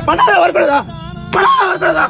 பண்ணாத வரக்கூடாதா பண்ணாத வரக்கூடாதா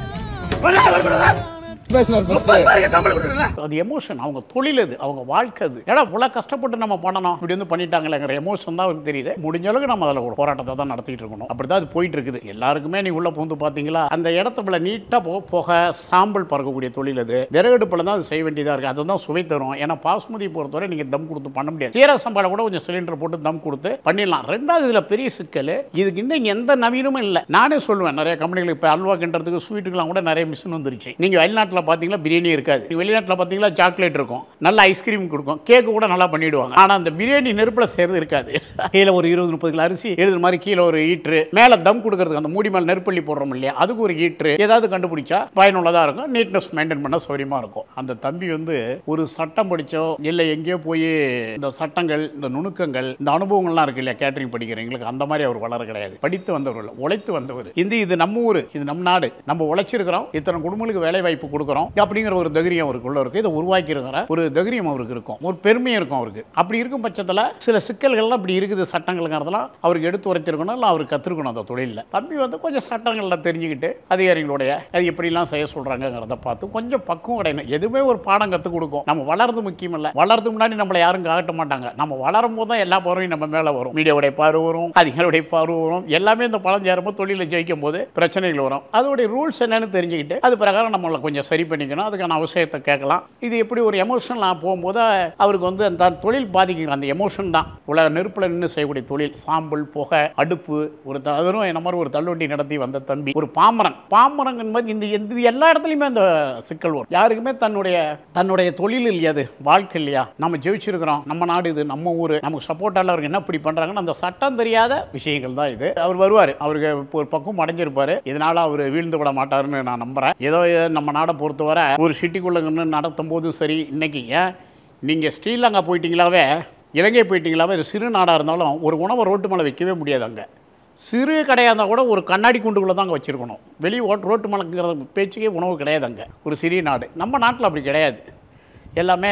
பண்ணாத வரக்கூடாதா பேசினார் முப்பது பேருக்கு சம்பளம் கொடுக்குறேன் அது எமோஷன் அவங்க தொழில் அது அவங்க வாழ்க்கை அது ஏன்னா இவ்வளோ கஷ்டப்பட்டு நம்ம பண்ணணும் இப்படி வந்து பண்ணிட்டாங்களேங்கிற எமோஷன் தான் அவருக்கு தெரியுது முடிஞ்ச அளவுக்கு நம்ம அதில் ஒரு போராட்டத்தை தான் நடத்திட்டு இருக்கணும் அப்படி தான் அது போயிட்டு இருக்குது எல்லாருக்குமே நீ உள்ள பூந்து பார்த்தீங்களா அந்த இடத்துல நீட்டாக போ போக சாம்பல் பறக்கக்கூடிய தொழில் அது விறகடுப்பில் தான் அது செய்ய வேண்டியதாக இருக்குது அதுதான் சுவை தரும் ஏன்னா பாஸ்மதி பொறுத்தவரை நீங்கள் தம் கொடுத்து பண்ண முடியாது சீரக சம்பாவில் கூட கொஞ்சம் சிலிண்டர் போட்டு தம் கொடுத்து பண்ணிடலாம் ரெண்டாவது இதில் பெரிய சிக்கல் இதுக்கு இன்னும் எந்த நவீனமும் இல்லை நானே சொல்லுவேன் நிறைய கம்பெனிகள் இப்போ அல்வா கிண்டுறதுக்கு ஸ்வீட்டுக்கெல்லாம் கூட நிறைய மிஷின் வந்துருச்சு நீங்கள் வெளிநாட்டில் பார்த்தீங்கன்னா பிரியாணி இருக்காது நீங்க வெளிநாட்டில் பார்த்தீங்களா சாக்லேட் இருக்கும் நல்ல ஐஸ்கிரீம் கொடுக்கும் கேக்கு கூட நல்லா பண்ணிடுவாங்க ஆனால் அந்த பிரியாணி நெருப்பில் சேர்ந்து இருக்காது கீழே ஒரு இருபது முப்பது கிலோ அரிசி எழுதுற மாதிரி கீழே ஒரு ஈட்ரு மேலே தம் கொடுக்கறதுக்கு அந்த மூடி மேலே நெருப்பள்ளி போடுறோம் இல்லையா அதுக்கு ஒரு ஈட்ரு ஏதாவது கண்டுபிடிச்சா பயனுள்ளதாக இருக்கும் நீட்னஸ் மெயின்டைன் பண்ண சௌரியமாக இருக்கும் அந்த தம்பி வந்து ஒரு சட்டம் படிச்சோ இல்லை எங்கேயோ போய் இந்த சட்டங்கள் இந்த நுணுக்கங்கள் இந்த அனுபவங்கள்லாம் இருக்கு இல்லையா கேட்டரிங் படிக்கிறவங்களுக்கு அந்த மாதிரி அவர் வளர கிடையாது படித்து வந்தவர் இல்ல, உழைத்து வந்தவர் இந்த இது நம்ம ஊர் இது நம்ம நாடு நம்ம உழைச்சிருக்கிறோம் இத்தனை குடும்பங்களுக்கு வேலை வாய்ப்பு கொடுக்குறோம் அப்படிங்கிற ஒரு தைரியம் அவருக்குள்ள இருக்கு இதை உருவாக்கி இருக்கிற ஒரு தைரியம் அவருக்கு இருக்கும் ஒரு பெருமையும் இருக்கும் அவருக்கு அப்படி இருக்கும் பட்சத்தில் சில சிக்கல்கள்லாம் இப்படி இருக்குது சட்டங்கள்ங்கிறதெல்லாம் அவருக்கு எடுத்து உரைத்திருக்கணும் இல்லை அவருக்கு கற்றுக்கணும் அந்த தொழிலில் தம்பி வந்து கொஞ்சம் சட்டங்களில் தெரிஞ்சுக்கிட்டு அதிகாரிகளுடைய அது எப்படிலாம் செய்ய சொல்கிறாங்கங்கிறத பார்த்து கொஞ்சம் பக்குவம் கிடையாது எதுவுமே ஒரு பாடம் கற்றுக் கொடுக்கும் நம்ம வளர்றது முக்கியம் இல்லை வளர்றதுக்கு முன்னாடி நம்மளை யாரும் காட்ட மாட்டாங்க நம்ம வளரும் போது தான் எல்லா பார்வையும் நம்ம மேலே வரும் மீடியாவுடைய பார்வை வரும் அதிகாரியுடைய பார்வை வரும் எல்லாமே இந்த பழம் சேரும்போது தொழிலில் ஜெயிக்கும் போது பிரச்சனைகள் வரும் அதோடைய ரூல்ஸ் என்னன்னு தெரிஞ்சுக்கிட்டு அது பிரகாரம் நம்மளை கொஞ்சம் சரி பண்ணிக்கணும் அதுக்கான அவசியத்தை கேட்கலாம் இது எப்படி ஒரு எமோஷனல் போகும்போது அவருக்கு வந்து அந்த தொழில் பாதிக்கிற அந்த எமோஷன் தான் உலக நெருப்பில் நின்று செய்யக்கூடிய தொழில் சாம்பல் புகை அடுப்பு ஒரு த- வெறும் என்ன மாதிரி ஒரு தள்ளுவண்டி நடத்தி வந்த தம்பி ஒரு பாமரன் பாமரன் என்பது இந்த இந்த எல்லா இடத்துலையுமே அந்த சிக்கல் வரும் யாருக்குமே தன்னுடைய தன்னுடைய தொழில் இல்லையா அது வாழ்க்கை இல்லையா நம்ம ஜெயிச்சிருக்கிறோம் நம்ம நாடு இது நம்ம ஊர் நமக்கு சப்போர்ட்டால் அவருக்கு என்ன இப்படி பண்ணுறாங்கன்னு அந்த சட்டம் தெரியாத விஷயங்கள் தான் இது அவர் வருவார் அவருக்கு இப்போ ஒரு பக்கம் அடைஞ்சிருப்பாரு இதனால அவர் வீழ்ந்து விட மாட்டாருன்னு நான் நம்புறேன் ஏதோ நம்ம நாடை பொறுத்தவரை ஒரு சிட்டிக்குள்ளே நின்று நடத்தும் போதும் சரி இன்னைக்கு ஏன் நீங்கள் ஸ்ரீலங்கா போயிட்டீங்களாவே இலங்கை போயிட்டீங்களாவே ஒரு சிறு நாடாக இருந்தாலும் ஒரு உணவை ரோட்டு மேலே வைக்கவே முடியாது அங்கே சிறு கடையாக இருந்தால் கூட ஒரு கண்ணாடி குண்டுக்குள்ளே தான் அங்கே வச்சுருக்கணும் வெளியே ஓட் ரோட்டு மேலேங்கிற பேச்சுக்கே உணவு கிடையாது அங்கே ஒரு சிறிய நாடு நம்ம நாட்டில் அப்படி கிடையாது எல்லாமே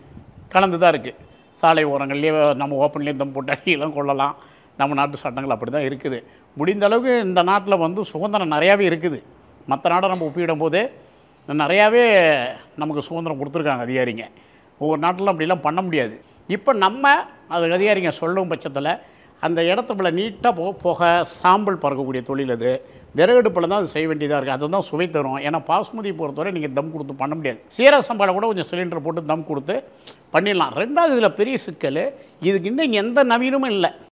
கலந்து தான் இருக்குது சாலை ஓரங்கள்லேயே நம்ம ஓப்பன்லேயே தம் போட்டு அடியெல்லாம் கொள்ளலாம் நம்ம நாட்டு சட்டங்கள் அப்படி தான் இருக்குது முடிந்த அளவுக்கு இந்த நாட்டில் வந்து சுதந்திரம் நிறையாவே இருக்குது மற்ற நாடை நம்ம ஒப்பிடும்போது நிறையாவே நமக்கு சுதந்திரம் கொடுத்துருக்காங்க அதிகாரிங்க ஒவ்வொரு நாட்டிலும் அப்படிலாம் பண்ண முடியாது இப்போ நம்ம அது அதிகாரிங்க சொல்லும் பட்சத்தில் அந்த இடத்துல நீட்டாக போ போக சாம்பல் பறக்கக்கூடிய தொழில் அது விறகடுப்பில் தான் அது செய்ய வேண்டியதாக இருக்குது அதுதான் சுவை தரும் ஏன்னா பாஸ்மதி பொறுத்தவரை நீங்கள் தம் கொடுத்து பண்ண முடியாது சீரக சம்பாவில் கூட கொஞ்சம் சிலிண்டர் போட்டு தம் கொடுத்து பண்ணிடலாம் ரெண்டாவது இதில் பெரிய சிக்கல் இதுக்கு இன்னும் எந்த நவீனமும் இல்லை